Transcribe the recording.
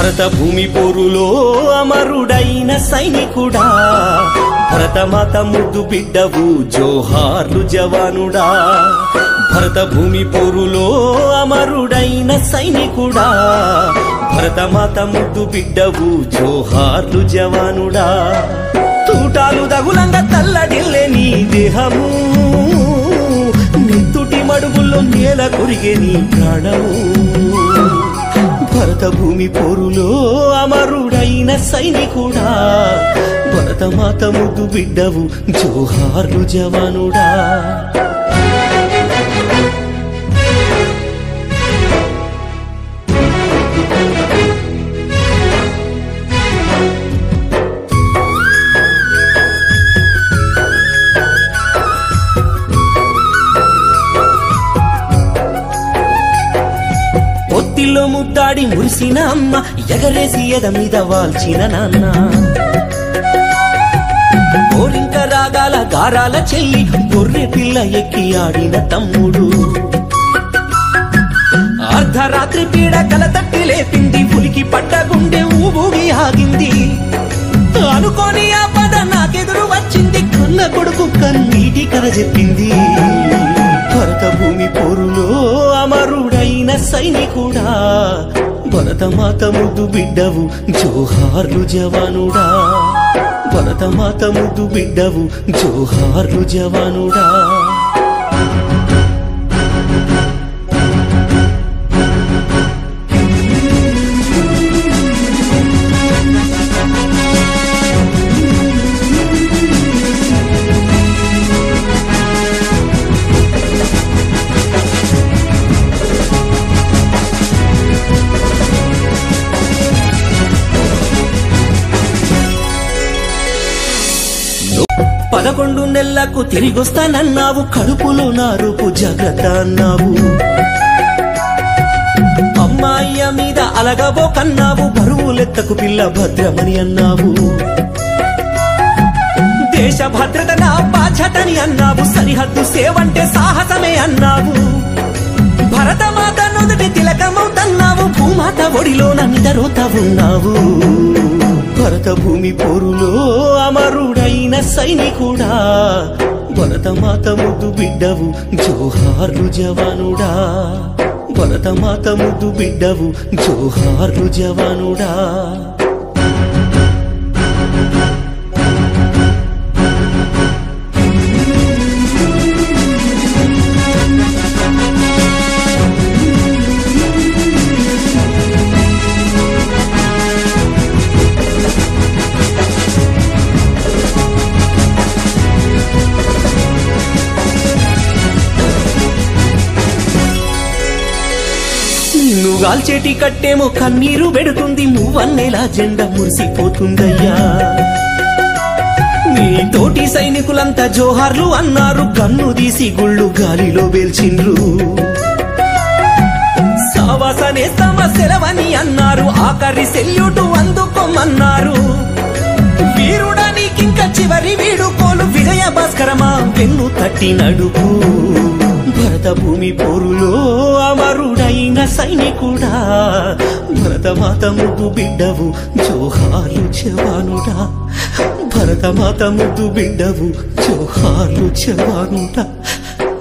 భరత భూమి పోరులో అమరుడైన సైనికుడా భరతమాత ముద్దు బిడ్డవు జోహార్లు జవానుడా భరత భూమి పోరులో అమరుడైన సైనికుడా భరతమాత ముద్దు బిడ్డవు జోహార్లు జవానుడా తూటాలు దగులంగా తల్లడిల్లే నీ దేహము నెత్తుటి మడుగుల్లో నేల కొరిగే నీ ప్రాణము భరత భూమి పోరులో అమరుడైన సైనికుడా భరతమాత ముద్దు బిడ్డవు జోహార్లు జవానుడా పొత్తిల్లో ముద్దాడి మురిసిన అమ్మ ఎగరేసి ఎద మీద వాల్చిన నాన్న కోరింక రాగాల గారాల చెల్లి గొర్రె పిల్ల ఎక్కి ఆడిన తమ్ముడు అర్ధరాత్రి పీడ కల తట్టి లేపింది ఉలికి పడ్డ గుండె ఊబూగి ఆగింది అనుకోని ఆ పద నాకెదురు వచ్చింది కన్న కొడుకు కన్నీటి కథ చెప్పింది భరత భూమి పోరులో అమరుడైన సైనికుడా భరతమాత ముద్దు బిడ్డవు జోహార్లు జవానుడా భరతమాత ముద్దు బిడ్డవు జోహార్లు జవానుడా పదకొండు నెలలకు తిరిగొస్తానన్నావు కడుపులో నా రూపు జాగ్రత్త అన్నావు అమ్మాయ్య మీద అలగబోకన్నావు బరువు లెక్కకు పిల్ల భద్రమని అన్నావు దేశ భద్రత నా బాధ్యతని అన్నావు సరిహద్దు సేవంటే సాహసమే అన్నావు భరతమాత నుదుటి తిలకమవుతన్నావు భూమాత ఒడిలోన నిదరోత ఉన్నావు భరత భూమి పోరులో అమరుడైన సైనికుడా భరతమాత ముద్దు బిడ్డవు జోహార్లు జవానుడా భరతమాత ముద్దు బిడ్డవు జోహార్లు జవానుడా నిన్ను గాల్చేటి కట్టేమో కన్నీరు పెడుతుంది నువ్వన్నేలా జెండా మురిసిపోతుందయ్యా నీ తోటి సైనికులంతా జోహార్లు అన్నారు కన్ను తీసి గుళ్ళు గాలిలో వేల్చిండ్రు సావాసనే సమస్యలవని అన్నారు ఆఖరి సెల్యూటు అందుకోమన్నారు వీరుడా నీకింక చివరి వీడుకోలు విజయ భాస్కరమా వెన్ను తట్టి నడుపు భరత భూమి పోరులో అమరుడైన సైనికుడా భరతమాత ముద్దు బిడ్డవు జోహాలు జవానుడా భరతమాత ముద్దు బిడ్డవు జోహాలు జవానుడా